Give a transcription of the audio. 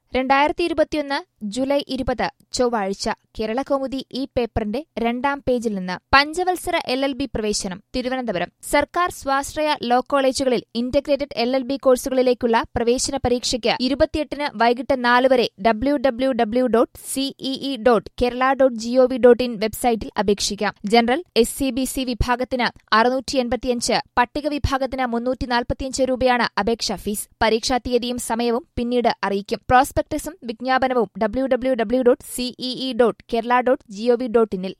രണ്ടായിരത്തി ഇരുപത്തിയൊന്ന് ജൂലൈ ഇരുപത് ചൊവ്വാഴ്ച കേരളകൗമുദി ഈ പേപ്പറിന്റെ രണ്ടാം പേജിൽ നിന്ന് പഞ്ചവത്സര എൽ എൽ ബി പ്രവേശനം തിരുവനന്തപുരം സർക്കാർ സ്വാശ്രയ ലോ കോളേജുകളിൽ ഇന്റഗ്രേറ്റഡ് എൽ എൽ ബി കോഴ്സുകളിലേക്കുള്ള പ്രവേശന പരീക്ഷയ്ക്ക് ഇരുപത്തിയെട്ടിന് വൈകിട്ട് നാല് വരെ W W W dot CEE dot Kerala dot GOV dot in വെബ്സൈറ്റിൽ അപേക്ഷിക്കാം general S C B C വിഭാഗത്തിന് അറുന്നൂറ്റി എൺപത്തിയഞ്ച് പട്ടിക വിഭാഗത്തിന് മുന്നൂറ്റി നാൽപ്പത്തിയഞ്ച് രൂപയാണ് അപേക്ഷാ ഫീസ് പരീക്ഷാ തീയതിയും സമയവും പിന്നീട് അറിയിക്കും പ്രോസ്പെക്ടസും വിജ്ഞാപനവും W W W dot CEE dot Kerala dot GOV dot ഇനിൽ